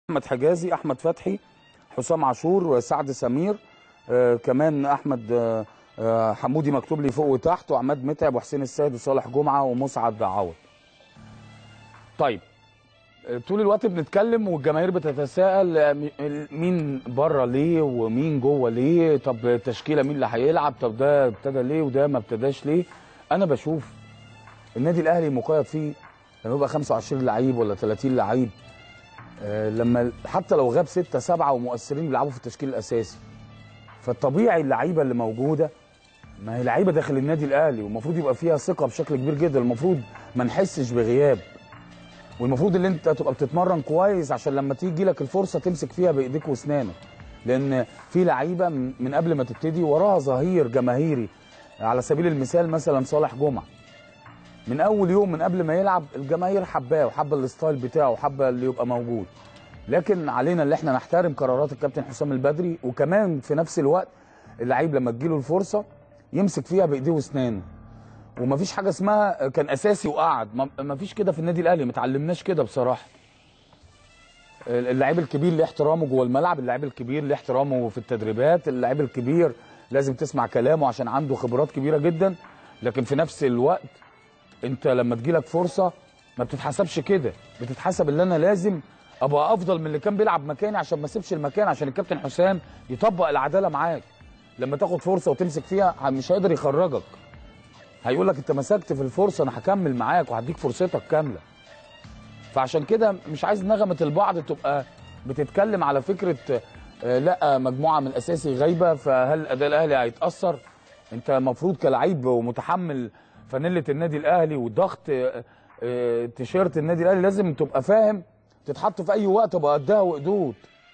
احمد حجازي احمد فتحي حسام عاشور سعد سمير آه كمان احمد آه آه حمودي مكتوب لي فوق وتحت وعماد متعب وحسين السيد وصالح جمعه ومسعد عوض طيب آه، طول الوقت بنتكلم والجماهير بتتساءل آه، م- مين بره ليه ومين جوه ليه طب التشكيله مين اللي هيلعب طب ده ابتدى ليه وده ما ابتداش ليه انا بشوف النادي الاهلي مقيد فيه لما يبقى 25 لعيب ولا 30 لعيب آه، لما حتى لو غاب ستة سبعة ومؤثرين بيلعبوا في التشكيل الأساسي فالطبيعي اللعيبة اللي موجودة ما هي لعيبة داخل النادي الأهلي والمفروض يبقى فيها ثقة بشكل كبير جدا المفروض ما نحسش بغياب والمفروض ان انت تبقى بتتمرن كويس عشان لما تيجي لك الفرصة تمسك فيها بإيديك وأسنانك لأن في لعيبة من من قبل ما تبتدي وراها ظهير جماهيري على سبيل المثال مثلا صالح جمعة من اول يوم من قبل ما يلعب الجماهير حباه وحابه الستايل بتاعه وحابه اللي يبقى موجود لكن علينا اللي احنا نحترم قرارات الكابتن حسام البدري وكمان في نفس الوقت اللعيب لما تجيله الفرصه يمسك فيها بايديه واسنانه ومفيش حاجه اسمها كان اساسي وقعد ما- مفيش كده في النادي الاهلي ما اتعلمناش كده بصراحه اللعيب الكبير ليه احترامه جوه الملعب اللعيب الكبير ليه احترامه في التدريبات اللعيب الكبير لازم تسمع كلامه عشان عنده خبرات كبيره جدا لكن في نفس الوقت انت لما تجيلك فرصه ما بتتحسبش كده بتتحسب اللي انا لازم ابقى افضل من اللي كان بيلعب مكاني عشان ما اسيبش المكان عشان الكابتن حسام يطبق العداله معاك لما تاخد فرصه وتمسك فيها مش هيقدر يخرجك هيقول لك انت مسكت في الفرصه انا هكمل معاك وهديك فرصتك كامله فعشان كده مش عايز نغمه البعض تبقى بتتكلم على فكره آه، لا مجموعه من الاساسي غايبه فهل الاداء الاهلي هيتاثر انت المفروض كلعيب ومتحمل فانيله النادي الاهلي وضغط آه، آه، تيشيرت النادي الاهلي لازم تبقى فاهم تتحط في اي وقت ابقى قدها وقدود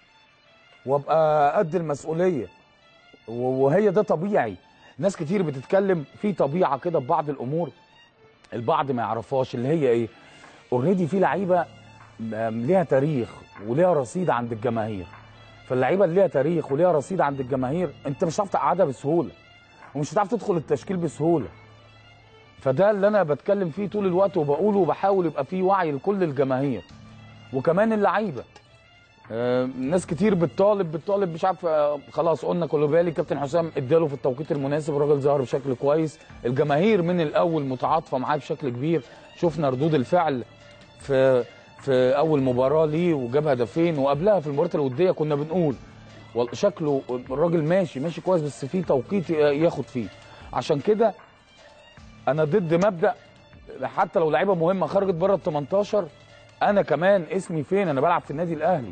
وابقى قد المسؤوليه و- وهي ده طبيعي ناس كتير بتتكلم في طبيعه كده في بعض الامور البعض ما يعرفهاش اللي هي ايه اوريدي في لعيبه آم، ليها تاريخ وليها رصيد عند الجماهير فاللعيبه اللي ليها تاريخ وليها رصيد عند الجماهير انت مش هتعرف تقعدها بسهوله ومش هتعرف تدخل التشكيل بسهوله فده اللي انا بتكلم فيه طول الوقت وبقوله وبحاول يبقى فيه وعي لكل الجماهير وكمان اللعيبه آه، ناس كتير بتطالب بتطالب مش عارف آه، خلاص قلنا كولوبالي كابتن حسام اداله في التوقيت المناسب الراجل ظهر بشكل كويس الجماهير من الاول متعاطفه معاه بشكل كبير شفنا ردود الفعل في في اول مباراه ليه وجاب هدفين وقبلها في المباراه الوديه كنا بنقول وال- شكله الراجل ماشي ماشي كويس بس في توقيت ياخد فيه عشان كده انا ضد مبدا حتى لو لعيبه مهمه خرجت بره ال 18 انا كمان اسمي فين انا بلعب في النادي الاهلي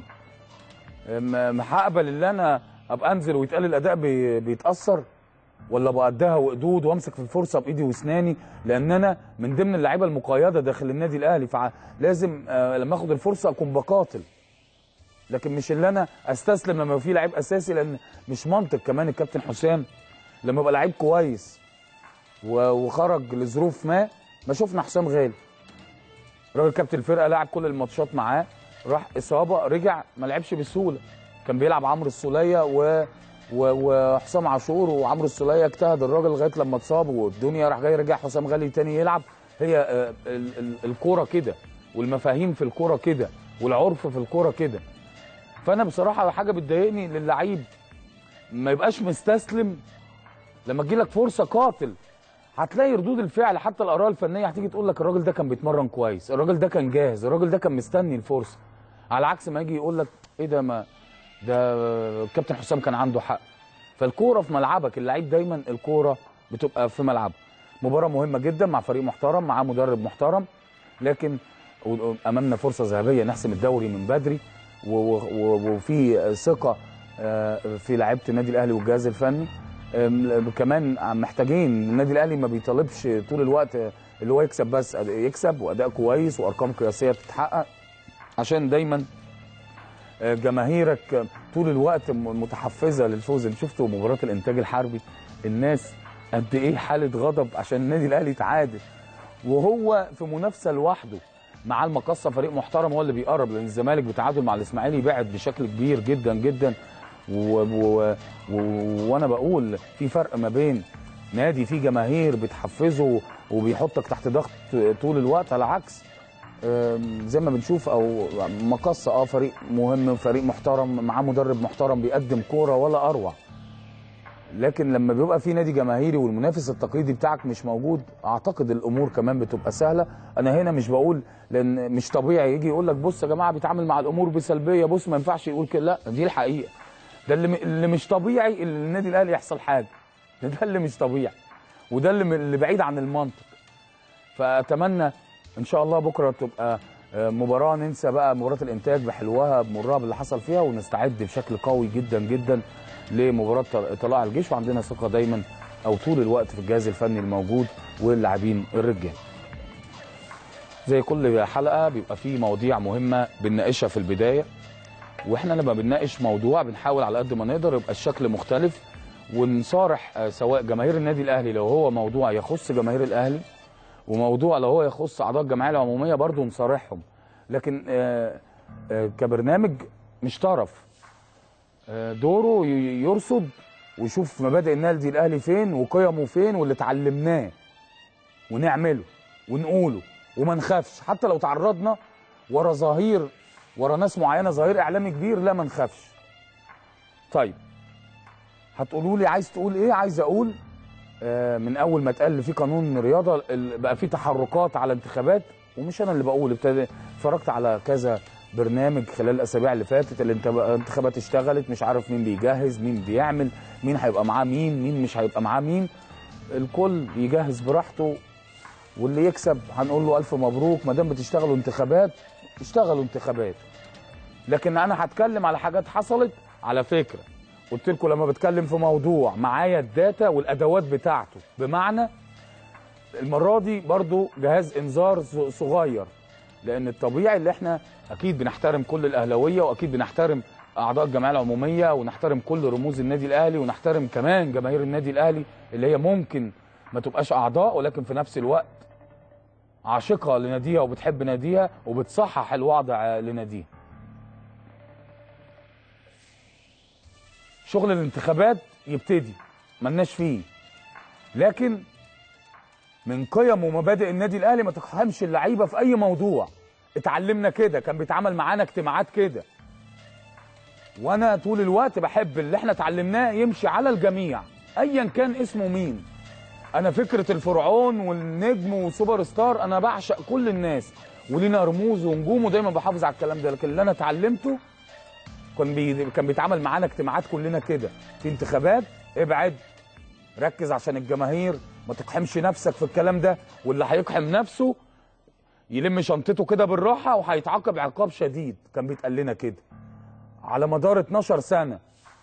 م- م- هقبل اللي انا ابقى انزل ويتقال الاداء بي- بيتاثر ولا بقدها وقدود وامسك في الفرصه بايدي واسناني لان انا من ضمن اللعيبه المقيده داخل النادي الاهلي فلازم آه، لما اخد الفرصه اكون بقاتل لكن مش اللي انا استسلم لما يبقى في لعيب اساسي لان مش منطق كمان الكابتن حسام لما يبقى لعيب كويس و- وخرج لظروف ما ما شفنا حسام غالي راجل كابتن الفرقه لعب كل الماتشات معاه راح اصابه رجع ما لعبش بسهوله كان بيلعب عمرو السوليه و و- وحسام عاشور وعمرو السوليه اجتهد الراجل لغايه لما اتصاب والدنيا راح جاي رجع حسام غالي تاني يلعب هي آه، ال- ال- الكوره كده والمفاهيم في الكوره كده والعرف في الكوره كده فانا بصراحه حاجه بتضايقني للعيب ما يبقاش مستسلم لما تجيلك فرصه قاتل هتلاقي ردود الفعل حتى الاراء الفنيه هتيجي تقول لك الراجل ده كان بيتمرن كويس الراجل ده كان جاهز الراجل ده كان مستني الفرصه على عكس ما يجي يقول لك ايه ده ما ده الكابتن حسام كان عنده حق فالكوره في ملعبك اللعيب دايما الكوره بتبقى في ملعبه مباراه مهمه جدا مع فريق محترم مع مدرب محترم لكن امامنا فرصه ذهبيه نحسم الدوري من بدري و- و- وفي ثقه آه، في لعيبه النادي الاهلي والجهاز الفني أم، كمان محتاجين النادي الاهلي ما بيطالبش طول الوقت اللي هو يكسب بس يكسب واداء كويس وارقام قياسيه بتتحقق عشان دايما آه، جماهيرك طول الوقت م- متحفزه للفوز انت شفتوا مباراه الانتاج الحربي الناس قد ايه حاله غضب عشان النادي الاهلي يتعادل وهو في منافسه لوحده مع المقصه فريق محترم هو اللي بيقرب لان الزمالك بتعادل مع الاسماعيلي بعد بشكل كبير جدا جدا و... و... و... وانا بقول في فرق ما بين نادي فيه جماهير بتحفزه وبيحطك تحت ضغط طول الوقت على عكس آم، زي ما بنشوف او مقصه اه فريق مهم فريق محترم معاه مدرب محترم بيقدم كوره ولا اروع لكن لما بيبقى في نادي جماهيري والمنافس التقليدي بتاعك مش موجود اعتقد الامور كمان بتبقى سهله انا هنا مش بقول لان مش طبيعي يجي يقول لك بص يا جماعه بيتعامل مع الامور بسلبيه بص ما ينفعش يقول كده لا دي الحقيقه ده اللي, اللي مش طبيعي اللي النادي الاهلي يحصل حاجه ده, ده اللي مش طبيعي وده اللي, اللي بعيد عن المنطق فاتمنى ان شاء الله بكره تبقى آه، مباراه ننسى بقى مباراه الانتاج بحلوها بمرها باللي حصل فيها ونستعد بشكل قوي جدا جدا لمباراه طل- طلائع الجيش وعندنا ثقه دايما او طول الوقت في الجهاز الفني الموجود واللاعبين الرجال. زي كل حلقه بيبقى في مواضيع مهمه بنناقشها في البدايه واحنا لما بنناقش موضوع بنحاول على قد ما نقدر يبقى الشكل مختلف ونصارح آه، سواء جماهير النادي الاهلي لو هو موضوع يخص جماهير الاهلي وموضوع لو هو يخص اعضاء الجمعيه العموميه برضه نصارحهم لكن آه، آه، كبرنامج مش طرف آه، دوره ي- يرصد ويشوف مبادئ النادي الاهلي فين وقيمه فين واللي اتعلمناه ونعمله ونقوله وما نخافش حتى لو تعرضنا ورا ظهير ورا ناس معينه ظهير اعلامي كبير لا ما نخافش طيب هتقولوا لي عايز تقول ايه عايز اقول آه، من اول ما اتقال في قانون رياضه ال- بقى في تحركات على انتخابات ومش انا اللي بقول ابتدى اتفرجت على كذا برنامج خلال الاسابيع اللي فاتت الانت- الانتخابات اشتغلت مش عارف مين بيجهز مين بيعمل مين هيبقى معاه مين مين مش هيبقى معاه مين الكل يجهز براحته واللي يكسب هنقول له الف مبروك ما دام بتشتغلوا انتخابات اشتغلوا انتخابات لكن انا هتكلم على حاجات حصلت على فكره قلت لكم لما بتكلم في موضوع معايا الداتا والادوات بتاعته بمعنى المره دي برضو جهاز انذار ص- صغير لان الطبيعي اللي احنا اكيد بنحترم كل الاهلاويه واكيد بنحترم اعضاء الجمعيه العموميه ونحترم كل رموز النادي الاهلي ونحترم كمان جماهير النادي الاهلي اللي هي ممكن ما تبقاش اعضاء ولكن في نفس الوقت عاشقه لناديها وبتحب ناديها وبتصحح الوضع لناديها شغل الانتخابات يبتدي ملناش فيه لكن من قيم ومبادئ النادي الاهلي ما تقحمش اللعيبه في اي موضوع اتعلمنا كده كان بيتعمل معانا اجتماعات كده وانا طول الوقت بحب اللي احنا اتعلمناه يمشي على الجميع ايا كان اسمه مين انا فكره الفرعون والنجم وسوبر ستار انا بعشق كل الناس ولينا رموز ونجوم ودايما بحافظ على الكلام ده لكن اللي انا اتعلمته كان بي... كان بيتعمل معانا اجتماعات كلنا كده في انتخابات ابعد ركز عشان الجماهير ما تقحمش نفسك في الكلام ده واللي هيقحم نفسه يلم شنطته كده بالراحه وهيتعاقب عقاب شديد كان بيتقال لنا كده على مدار 12 سنه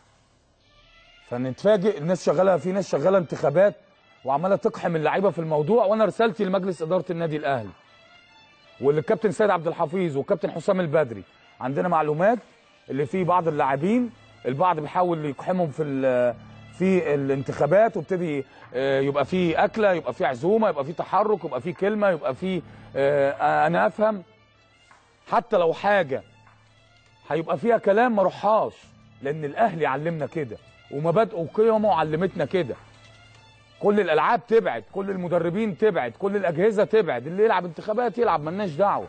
فنتفاجئ الناس شغاله في ناس شغاله انتخابات وعماله تقحم اللعيبه في الموضوع وانا رسالتي لمجلس اداره النادي الاهلي والكابتن سيد عبد الحفيظ والكابتن حسام البدري عندنا معلومات اللي فيه بعض اللاعبين البعض بيحاول يقحمهم في ال- في الانتخابات وابتدي آه، يبقى في اكله يبقى في عزومه يبقى في تحرك يبقى في كلمه يبقى في آه، انا افهم حتى لو حاجه هيبقى فيها كلام ما روحهاش لان الاهلي علمنا كده ومبادئه وقيمه علمتنا كده كل الالعاب تبعد كل المدربين تبعد كل الاجهزه تبعد اللي يلعب انتخابات يلعب ملناش دعوه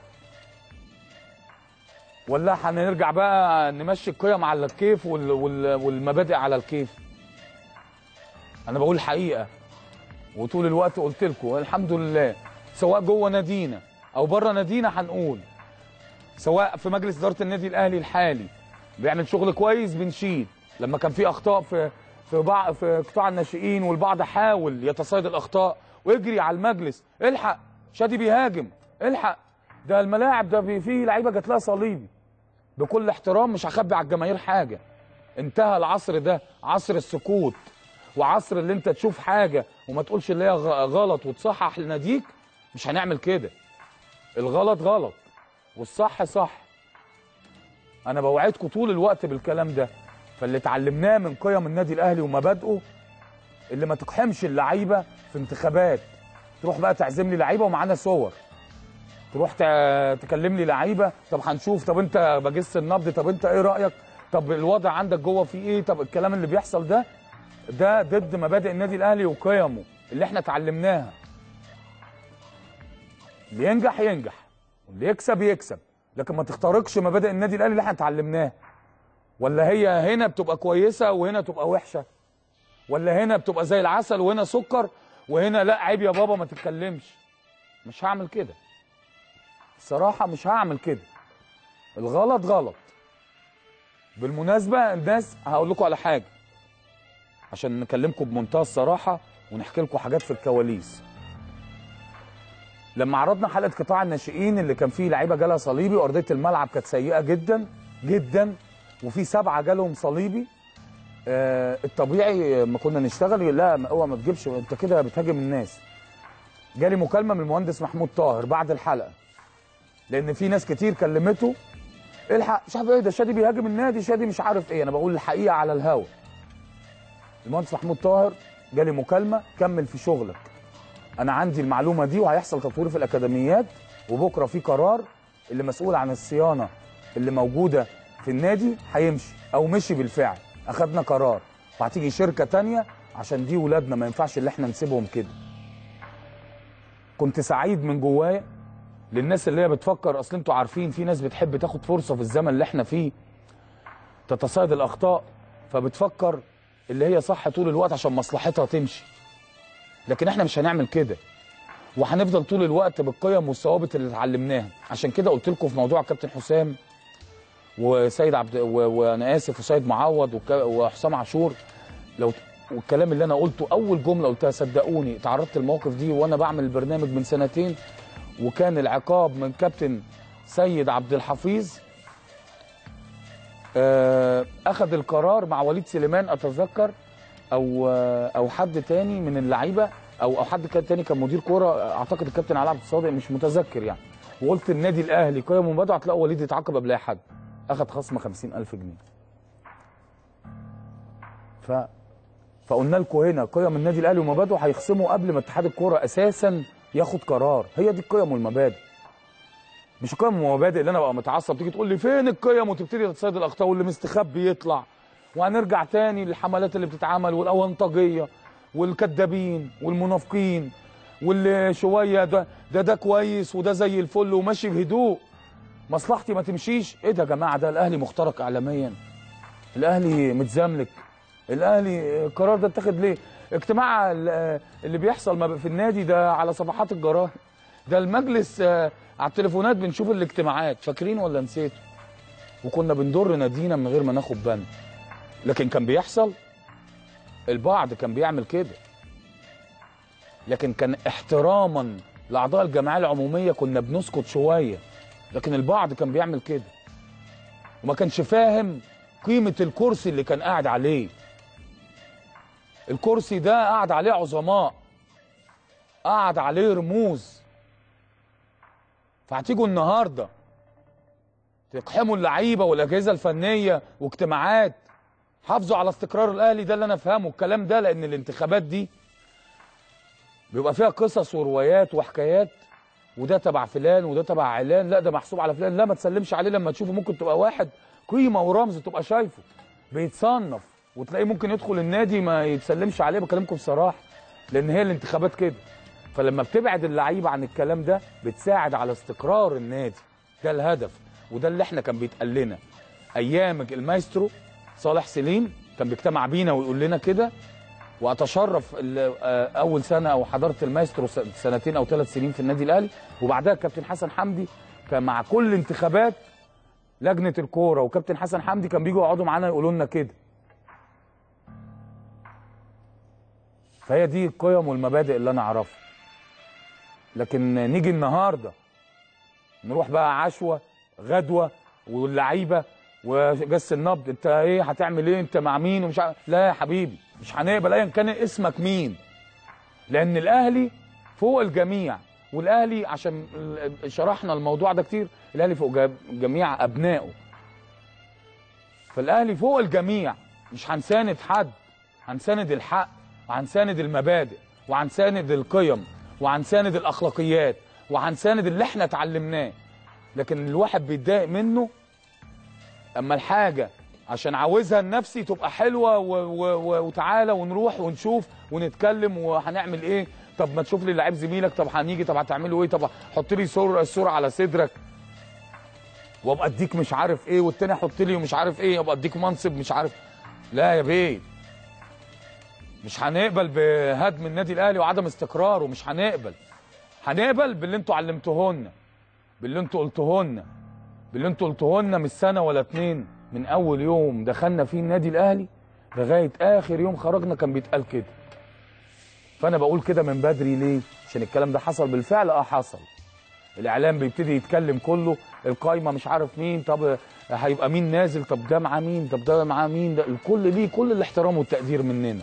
ولا هنرجع بقى نمشي القيم على الكيف وال- وال- والمبادئ على الكيف انا بقول الحقيقه وطول الوقت قلت لكم الحمد لله سواء جوه نادينا او بره نادينا هنقول سواء في مجلس اداره النادي الاهلي الحالي بيعمل شغل كويس بنشيد لما كان في اخطاء في في بعض في قطاع الناشئين والبعض حاول يتصيد الاخطاء ويجري على المجلس الحق شادي بيهاجم الحق ده الملاعب ده بي- فيه لعيبه جات لها صليبي بكل احترام مش هخبي على الجماهير حاجه انتهى العصر ده عصر السكوت وعصر اللي انت تشوف حاجه وما تقولش اللي هي غ- غلط وتصحح لناديك مش هنعمل كده الغلط غلط والصح صح انا بوعدكم طول الوقت بالكلام ده فاللي اتعلمناه من قيم النادي الاهلي ومبادئه اللي ما تقحمش اللعيبه في انتخابات تروح بقى تعزم لي لعيبه ومعانا صور تروح ت- تكلم لي لعيبه طب هنشوف طب انت بجس النبض طب انت ايه رايك طب الوضع عندك جوه فيه ايه طب الكلام اللي بيحصل ده ده ضد مبادئ النادي الاهلي وقيمه اللي احنا اتعلمناها اللي ينجح ينجح اللي يكسب يكسب لكن ما تخترقش مبادئ النادي الاهلي اللي احنا اتعلمناها ولا هي هنا بتبقى كويسه وهنا تبقى وحشه ولا هنا بتبقى زي العسل وهنا سكر وهنا لا عيب يا بابا ما تتكلمش مش هعمل كده الصراحه مش هعمل كده الغلط غلط بالمناسبه الناس هقول لكم على حاجه عشان نكلمكم بمنتهى الصراحه ونحكي لكم حاجات في الكواليس لما عرضنا حلقه قطاع الناشئين اللي كان فيه لعيبه جالها صليبي وارضيه الملعب كانت سيئه جدا جدا وفي سبعه جالهم صليبي آه الطبيعي ما كنا نشتغل لا هو ما تجيبش انت كده بتهاجم الناس جالي مكالمه من المهندس محمود طاهر بعد الحلقه لان في ناس كتير كلمته الحق مش عارف ايه ده شادي بيهاجم النادي شادي مش عارف ايه انا بقول الحقيقه على الهوا المهندس محمود طاهر جالي مكالمه كمل في شغلك انا عندي المعلومه دي وهيحصل تطوير في الاكاديميات وبكره في قرار اللي مسؤول عن الصيانه اللي موجوده في النادي هيمشي او مشي بالفعل اخدنا قرار وهتيجي شركه تانية عشان دي ولادنا ما ينفعش اللي احنا نسيبهم كده كنت سعيد من جوايا للناس اللي هي بتفكر اصل انتوا عارفين في ناس بتحب تاخد فرصه في الزمن اللي احنا فيه تتصيد الاخطاء فبتفكر اللي هي صح طول الوقت عشان مصلحتها تمشي لكن احنا مش هنعمل كده وهنفضل طول الوقت بالقيم والثوابت اللي اتعلمناها عشان كده قلت لكم في موضوع كابتن حسام وسيد عبد و... وانا اسف وسيد معوض وك... وحسام عاشور لو والكلام اللي انا قلته اول جمله قلتها صدقوني تعرضت للمواقف دي وانا بعمل البرنامج من سنتين وكان العقاب من كابتن سيد عبد الحفيظ آه، اخذ القرار مع وليد سليمان اتذكر او آه، او حد تاني من اللعيبه او او حد كان تاني كان مدير كوره اعتقد الكابتن علاء عبد الصادق مش متذكر يعني وقلت النادي الاهلي قيم ومبادئ هتلاقوا وليد يتعاقب قبل اي حد اخذ خصم 50000 جنيه ف فقلنا لكم هنا قيم النادي الاهلي ومبادئه هيخصموا قبل ما اتحاد الكوره اساسا ياخد قرار هي دي القيم والمبادئ مش القيم والمبادئ اللي انا بقى متعصب تيجي تقول لي فين القيم وتبتدي تتصيد الاخطاء واللي مستخبي يطلع وهنرجع تاني للحملات اللي بتتعمل والاونطاجيه والكذابين والمنافقين واللي شويه ده ده ده كويس وده زي الفل وماشي بهدوء مصلحتي ما تمشيش ايه ده يا جماعه ده الاهلي مخترق اعلاميا الاهلي متزاملك الاهلي القرار ده اتخذ ليه اجتماع ال- اللي بيحصل ما في النادي ده على صفحات الجرايد ده المجلس آه، على التليفونات بنشوف الاجتماعات فاكرين ولا نسيتوا وكنا بندر نادينا من غير ما ناخد بالنا لكن كان بيحصل البعض كان بيعمل كده لكن كان احتراما لاعضاء الجمعيه العموميه كنا بنسكت شويه لكن البعض كان بيعمل كده وما كانش فاهم قيمه الكرسي اللي كان قاعد عليه الكرسي ده قعد عليه عظماء قعد عليه رموز فهتيجوا النهارده تقحموا اللعيبه والاجهزه الفنيه واجتماعات حافظوا على استقرار الاهلي ده اللي انا افهمه الكلام ده لان الانتخابات دي بيبقى فيها قصص وروايات وحكايات وده تبع فلان وده تبع علان لا ده محسوب على فلان لا ما تسلمش عليه لما تشوفه ممكن تبقى واحد قيمه ورمز تبقى شايفه بيتصنف وتلاقيه ممكن يدخل النادي ما يتسلمش عليه بكلمكم بصراحه لان هي الانتخابات كده فلما بتبعد اللعيبه عن الكلام ده بتساعد على استقرار النادي ده الهدف وده اللي احنا كان بيتقال لنا ايام المايسترو صالح سليم كان بيجتمع بينا ويقول لنا كده واتشرف ال- آه، اول سنه او حضرت المايسترو س- سنتين او ثلاث سنين في النادي الاهلي وبعدها كابتن حسن حمدي كان مع كل انتخابات لجنه الكوره وكابتن حسن حمدي كان بيجوا يقعدوا معانا يقولوا لنا كده فهي دي القيم والمبادئ اللي انا اعرفها لكن نيجي النهارده نروح بقى عشوه غدوه واللعيبه وجس النبض انت ايه هتعمل ايه انت مع مين ومش عارف لا يا حبيبي مش هنقبل ايا كان اسمك مين لان الاهلي فوق الجميع والاهلي عشان ال- شرحنا الموضوع ده كتير الاهلي فوق جا- جميع ابنائه فالاهلي فوق الجميع مش هنساند حد هنساند الحق وهنساند المبادئ وهنساند القيم وهنساند الاخلاقيات وهنساند اللي احنا اتعلمناه لكن الواحد بيتضايق منه اما الحاجه عشان عاوزها لنفسي تبقى حلوه و و و وتعالى ونروح ونشوف ونتكلم وهنعمل ايه طب ما تشوف لي لعيب زميلك طب هنيجي طب هتعملوا ايه طب حط لي صوره الصوره على صدرك وابقى اديك مش عارف ايه والتاني حط لي ومش عارف ايه ابقى اديك منصب مش عارف لا يا بيه مش هنقبل بهدم النادي الاهلي وعدم استقراره مش هنقبل هنقبل باللي انتوا علمتوهولنا باللي انتوا قلتوهولنا باللي انتوا قلتوهولنا مش سنه ولا اتنين من اول يوم دخلنا فيه النادي الاهلي لغايه اخر يوم خرجنا كان بيتقال كده فانا بقول كده من بدري ليه عشان الكلام ده حصل بالفعل اه حصل الاعلام بيبتدي يتكلم كله القايمه مش عارف مين طب هيبقى مين نازل طب ده معاه مين طب ده معاه مين ده الكل ليه كل الاحترام والتقدير مننا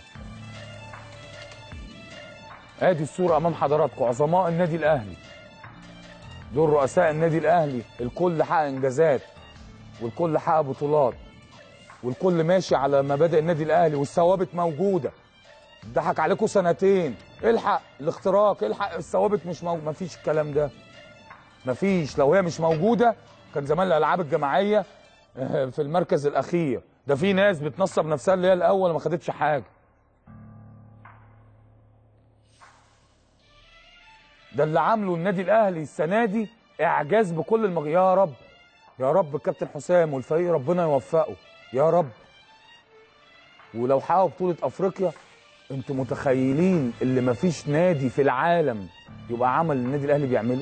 ادي الصوره امام حضراتكم عظماء النادي الاهلي دول رؤساء النادي الاهلي الكل حقق انجازات والكل حقق بطولات والكل ماشي على مبادئ النادي الاهلي والثوابت موجوده ضحك عليكم سنتين الحق الاختراق الحق الثوابت مش موجود مفيش الكلام ده مفيش لو هي مش موجوده كان زمان الالعاب الجماعيه آه، في المركز الاخير ده في ناس بتنصب نفسها اللي هي الاول ما خدتش حاجه ده اللي عامله النادي الاهلي السنه دي اعجاز بكل المغ... يا رب يا رب الكابتن حسام والفريق ربنا يوفقه يا رب ولو حققوا بطوله افريقيا انتوا متخيلين اللي مفيش نادي في العالم يبقى عمل النادي الاهلي بيعمله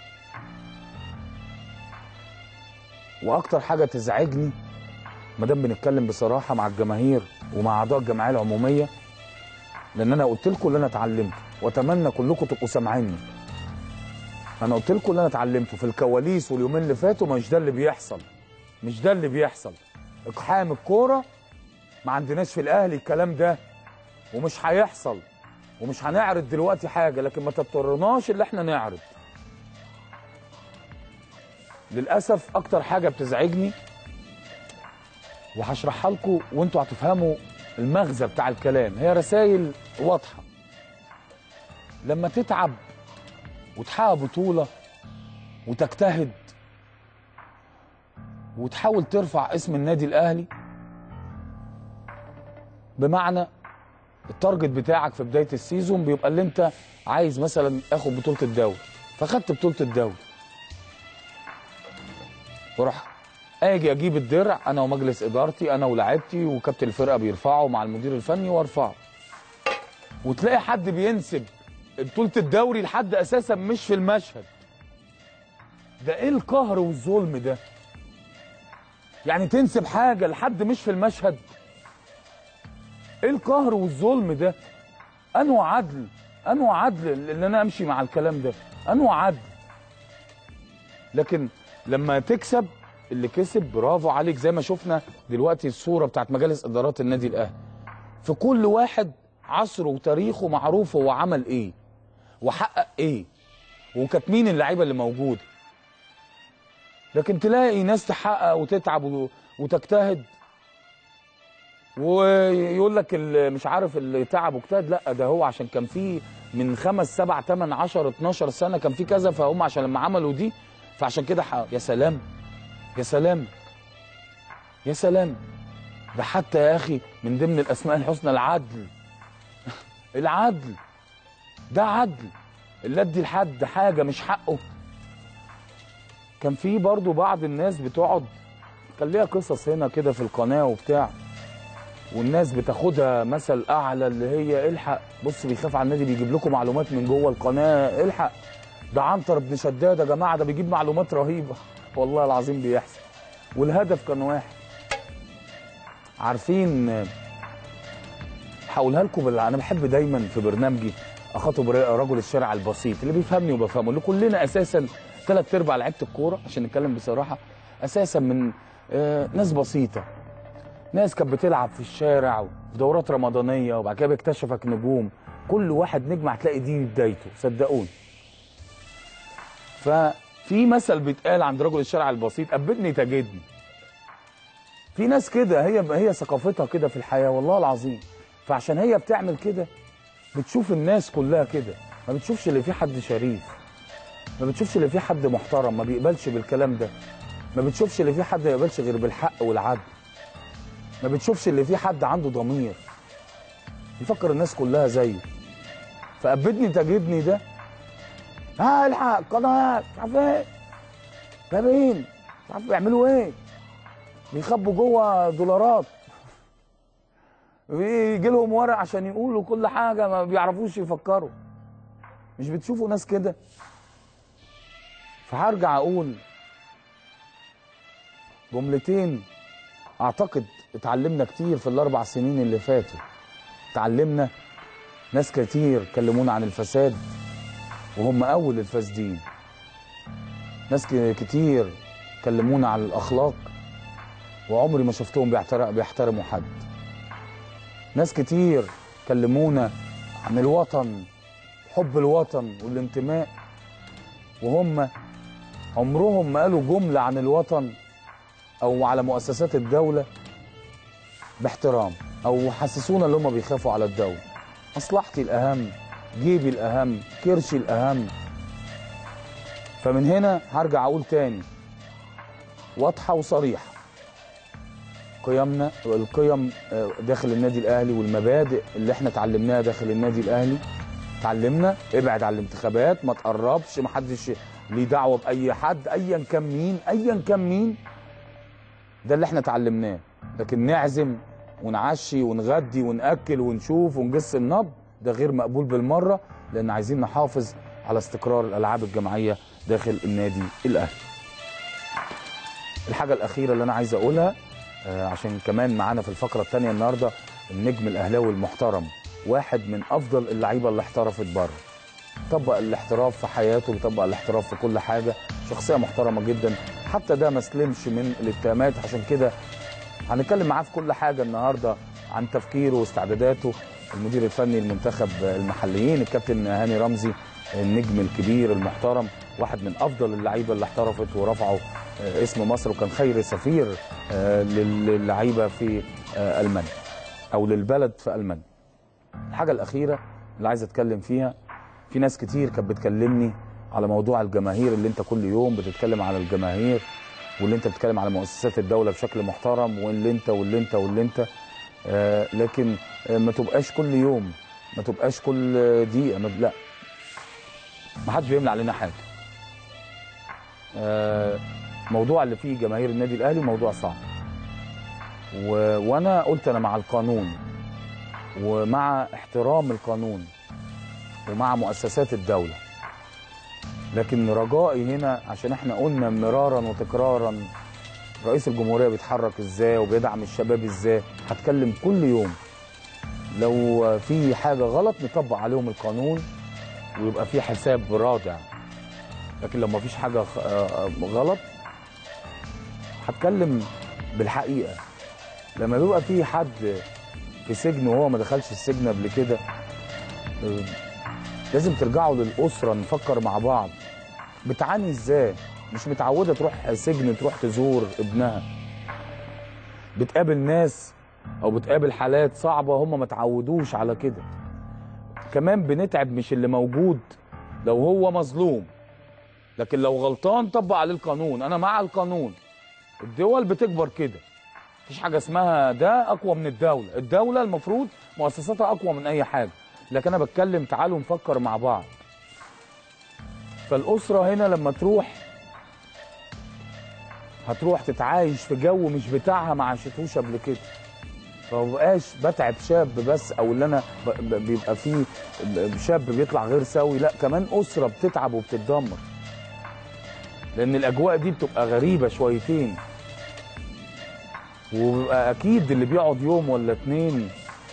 واكتر حاجه تزعجني ما دام بنتكلم بصراحه مع الجماهير ومع اعضاء الجمعيه العموميه لان انا قلت لكم اللي انا اتعلمته واتمنى كلكم تبقوا سامعيني انا قلت لكم اللي انا اتعلمته في الكواليس واليومين اللي فاتوا مش ده اللي بيحصل مش ده اللي بيحصل اقحام الكوره ما عندناش في الاهلي الكلام ده ومش هيحصل ومش هنعرض دلوقتي حاجه لكن ما تضطرناش اللي احنا نعرض للاسف اكتر حاجه بتزعجني وهشرحها لكم وانتوا هتفهموا المغزى بتاع الكلام هي رسائل واضحه لما تتعب وتحقق بطوله وتجتهد وتحاول ترفع اسم النادي الاهلي بمعنى التارجت بتاعك في بدايه السيزون بيبقى اللي انت عايز مثلا اخد بطوله الدوري فخدت بطوله الدوري وراح اجي اجيب الدرع انا ومجلس ادارتي انا ولاعيبتي وكابتن الفرقه بيرفعه مع المدير الفني وارفعه وتلاقي حد بينسب بطوله الدوري لحد اساسا مش في المشهد ده ايه القهر والظلم ده يعني تنسب حاجه لحد مش في المشهد ايه القهر والظلم ده انو عدل انو عدل ان انا امشي مع الكلام ده انو عدل لكن لما تكسب اللي كسب برافو عليك زي ما شفنا دلوقتي الصوره بتاعت مجالس ادارات النادي الاهلي في كل واحد عصره وتاريخه معروف هو عمل ايه وحقق ايه وكانت مين اللعيبه اللي موجوده لكن تلاقي ناس تحقق وتتعب و- وتجتهد ويقول لك ال- مش عارف اللي تعب واجتهد لا ده هو عشان كان في من خمس سبع ثمان عشر 12 سنه كان في كذا فهم عشان لما عملوا دي فعشان كده حقق. يا سلام يا سلام يا سلام ده حتى يا اخي من ضمن الاسماء الحسنى العدل العدل ده عدل اللي ادي لحد حاجه مش حقه كان في برضو بعض الناس بتقعد كان ليها قصص هنا كده في القناه وبتاع والناس بتاخدها مثل اعلى اللي هي الحق بص بيخاف على النادي بيجيب لكم معلومات من جوه القناه الحق ده عنتر بن شداد يا جماعه ده بيجيب معلومات رهيبه والله العظيم بيحصل والهدف كان واحد عارفين هقولها لكم بال... انا بحب دايما في برنامجي اخاطب ر- رجل الشارع البسيط اللي بيفهمني وبفهمه اللي كلنا اساسا ثلاث ارباع لعيبه الكوره عشان نتكلم بصراحه اساسا من آه ناس بسيطه ناس كانت بتلعب في الشارع وفي دورات رمضانيه وبعد كده بيكتشفك نجوم كل واحد نجم هتلاقي دي بدايته صدقوني ففي مثل بيتقال عند رجل الشارع البسيط قبلني تجدني في ناس كده هي هي ثقافتها كده في الحياه والله العظيم فعشان هي بتعمل كده بتشوف الناس كلها كده ما بتشوفش اللي فيه حد شريف ما بتشوفش اللي فيه حد محترم ما بيقبلش بالكلام ده ما بتشوفش اللي فيه حد ما يقبلش غير بالحق والعدل ما بتشوفش اللي فيه حد عنده ضمير يفكر الناس كلها زيه فقبدني تجدني ده ها الحق قناه مش عارف ايه جايبين مش عارف بيعملوا ايه بيخبوا جوه دولارات يجي لهم ورق عشان يقولوا كل حاجه ما بيعرفوش يفكروا مش بتشوفوا ناس كده فهرجع اقول جملتين اعتقد اتعلمنا كتير في الاربع سنين اللي فاتوا اتعلمنا ناس كتير كلمونا عن الفساد وهم اول الفاسدين ناس ك- كتير كلمونا عن الاخلاق وعمري ما شفتهم بيحتر- بيحترموا حد ناس كتير كلمونا عن الوطن حب الوطن والانتماء وهم عمرهم ما قالوا جملة عن الوطن أو على مؤسسات الدولة باحترام أو حسسونا اللي هم بيخافوا على الدولة مصلحتي الأهم جيبي الأهم كرشي الأهم فمن هنا هرجع أقول تاني واضحة وصريحة قيمنا القيم آه، داخل النادي الأهلي والمبادئ اللي احنا اتعلمناها داخل النادي الأهلي اتعلمنا ابعد عن الانتخابات ما تقربش ما حدش ليه دعوه باي حد ايا كان مين ايا كان مين ده اللي احنا اتعلمناه لكن نعزم ونعشي ونغدي وناكل ونشوف ونجس النبض ده غير مقبول بالمره لان عايزين نحافظ على استقرار الالعاب الجماعيه داخل النادي الاهلي الحاجه الاخيره اللي انا عايز اقولها آه، عشان كمان معانا في الفقره الثانيه النهارده النجم الاهلاوي المحترم واحد من افضل اللعيبه اللي احترفت بره طبق الاحتراف في حياته وطبق الاحتراف في كل حاجه شخصيه محترمه جدا حتى ده ما سلمش من الاتهامات عشان كده هنتكلم معاه في كل حاجه النهارده عن تفكيره واستعداداته المدير الفني المنتخب المحليين الكابتن هاني رمزي النجم الكبير المحترم واحد من افضل اللعيبه اللي احترفت ورفعوا آه، اسم مصر وكان خير سفير آه، للعيبه في آه، المانيا او للبلد في المانيا الحاجه الاخيره اللي عايز اتكلم فيها في ناس كتير كانت بتكلمني على موضوع الجماهير اللي انت كل يوم بتتكلم على الجماهير واللي انت بتتكلم على مؤسسات الدوله بشكل محترم واللي انت واللي انت واللي انت آه لكن آه ما تبقاش كل يوم ما تبقاش كل دقيقه ما لا ما حدش بيملى علينا حاجه آه موضوع اللي فيه جماهير النادي الاهلي موضوع صعب و... وانا قلت انا مع القانون ومع احترام القانون ومع مؤسسات الدولة لكن رجائي هنا عشان احنا قلنا مرارا وتكرارا رئيس الجمهورية بيتحرك ازاي وبيدعم الشباب ازاي هتكلم كل يوم لو في حاجة غلط نطبق عليهم القانون ويبقى في حساب رادع لكن لو ما فيش حاجة خ- آه، غلط هتكلم بالحقيقة لما بيبقى في حد في سجن وهو ما دخلش السجن قبل كده آه، لازم ترجعوا للأسرة نفكر مع بعض بتعاني ازاي مش متعودة تروح سجن تروح تزور ابنها بتقابل ناس او بتقابل حالات صعبة هم ما تعودوش على كده كمان بنتعب مش اللي موجود لو هو مظلوم لكن لو غلطان طبق عليه القانون انا مع القانون الدول بتكبر كده مفيش حاجة اسمها ده اقوى من الدولة الدولة المفروض مؤسساتها اقوى من اي حاجة لكن انا بتكلم تعالوا نفكر مع بعض فالاسره هنا لما تروح هتروح تتعايش في جو مش بتاعها ما عاشتهوش قبل كده فمبقاش بتعب شاب بس او اللي انا ب- ب- بيبقى فيه شاب بيطلع غير سوي لا كمان اسره بتتعب وبتتدمر لان الاجواء دي بتبقى غريبه شويتين وبيبقى اكيد اللي بيقعد يوم ولا اتنين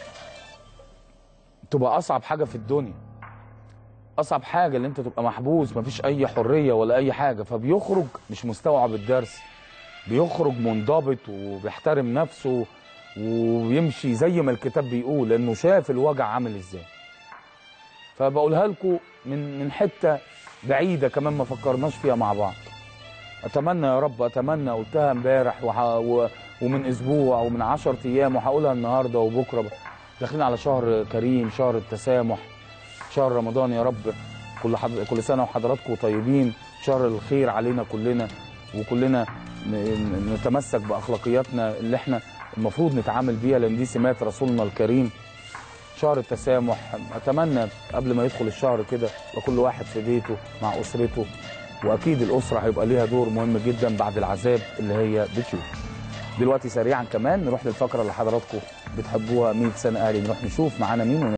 تبقى اصعب حاجه في الدنيا اصعب حاجه اللي انت تبقى محبوس مفيش اي حريه ولا اي حاجه فبيخرج مش مستوعب الدرس بيخرج منضبط وبيحترم نفسه ويمشي زي ما الكتاب بيقول لانه شاف الوجع عامل ازاي فبقولها لكم من من حته بعيده كمان ما فكرناش فيها مع بعض اتمنى يا رب اتمنى قلتها امبارح وح... و... ومن اسبوع ومن 10 ايام وهقولها النهارده وبكره داخلين على شهر كريم شهر التسامح شهر رمضان يا رب كل حد... كل سنه وحضراتكم طيبين شهر الخير علينا كلنا وكلنا ن- نتمسك باخلاقياتنا اللي احنا المفروض نتعامل بيها لان دي سمات رسولنا الكريم شهر التسامح اتمنى قبل ما يدخل الشهر كده يبقى كل واحد في بيته مع اسرته واكيد الاسره هيبقى ليها دور مهم جدا بعد العذاب اللي هي بتشوفه دلوقتي سريعا كمان نروح للفقره اللي حضراتكم بتحبوها 100 سنه اهلي نروح نشوف معانا مين